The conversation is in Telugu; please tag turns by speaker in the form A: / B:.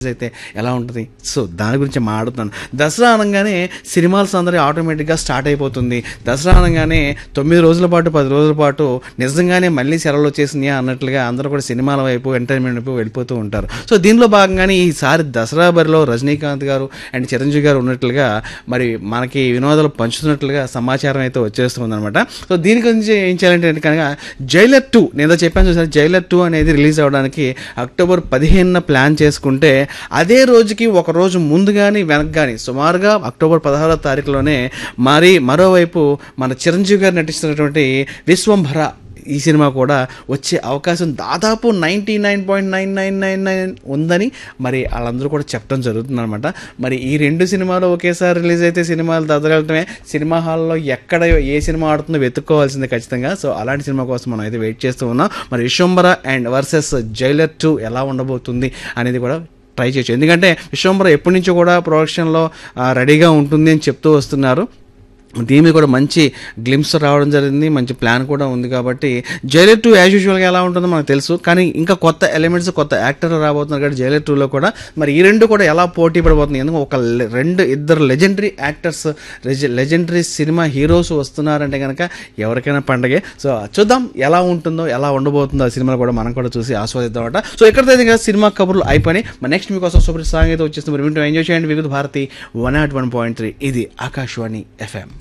A: అయితే ఎలా ఉంటుంది సో దాని గురించి మాట్లాడుతున్నాను దసరా అనగానే సినిమాల సందడి ఆటోమేటిక్గా స్టార్ట్ అయిపోతుంది దసరా అనగానే తొమ్మిది రోజుల పాటు పది రోజుల పాటు నిజంగానే మళ్ళీ సెలవులు వచ్చేసినాయా అన్నట్లుగా అందరూ కూడా సినిమాల వైపు ఎంటర్టైన్మెంట్ వైపు వెళ్ళిపోతూ ఉంటారు సో దీనిలో భాగంగానే ఈసారి దసరా బరిలో రజనీకాంత్ గారు అండ్ చిరంజీవి గారు ఉన్నట్లుగా మరి మనకి వినోదాలు పంచుతున్నట్లుగా సమాచారం అయితే వచ్చేస్తుంది అనమాట సో దీని గురించి ఏం చేయాలంటే కనుక జైలర్ టూ నేను చెప్పాను చూసాను జైలర్ టూ అనేది రిలీజ్ అవ్వడానికి అక్టోబర్ పదిహేనున ప్లాన్ చేసుకుంటే అదే రోజుకి ఒక రోజు ముందు కానీ వెనక కానీ సుమారుగా అక్టోబర్ పదహారో తారీఖులోనే మరి మరోవైపు మన చిరంజీవి గారు నటిస్తున్నటువంటి విశ్వంభర ఈ సినిమా కూడా వచ్చే అవకాశం దాదాపు ninety nine point nine nine nine nine ఉందని మరి వాళ్ళందరూ కూడా చెప్పడం జరుగుతుంది అనమాట మరి ఈ రెండు సినిమాలు ఒకేసారి రిలీజ్ అయితే సినిమాలు దదరగలటమే సినిమా హాల్లో ఎక్కడ ఏ సినిమా ఆడుతుందో వెతుక్కోవాల్సిందే ఖచ్చితంగా సో అలాంటి సినిమా కోసం మనం అయితే వెయిట్ చేస్తూ ఉన్నాం మరి Vishwambhara and versus Jailer two ఎలా ఉండబోతుంది అనేది కూడా ట్రై చేయొచ్చు ఎందుకంటే విశ్వంబర ఎప్పటి నుంచో కూడా ప్రొడక్షన్లో ఆ, రెడీగా ఉంటుంది అని చెప్తూ వస్తున్నారు దీని మీద కూడా మంచి గ్లిమ్స్ రావడం జరిగింది మంచి ప్లాన్ కూడా ఉంది కాబట్టి జైలర్ టూ యాజ్ యూజువల్గా ఎలా ఉంటుందో మనకు తెలుసు కానీ ఇంకా కొత్త ఎలిమెంట్స్ కొత్త యాక్టర్ రాబోతున్నారు కాబట్టి జైలర్ టూలో కూడా మరి ఈ రెండు కూడా ఎలా పోటీ పడబోతుంది ఎందుకంటే ఒక లె- రెండు ఇద్దరు legendary actors legendary cinema heroes వస్తున్నారంటే కనుక ఎవరికైనా పండగే సో చూద్దాం ఎలా ఉంటుందో ఎలా ఉండబోతుందో ఆ సినిమా కూడా మనం కూడా చూసి ఆస్వాదిద్దామట సో ఎక్కడితో ఇంకా సినిమా కబుర్లు అయిపోయి మరి నెక్స్ట్ మీకోసం సూపర్ సాంగ్ అయితే వచ్చేస్తుంది మరి వింటూ ఎంజాయ్ చేయండి Vividh Bharati one naught one point three ఇది ఆకాశవాణి ఎఫ్ఎం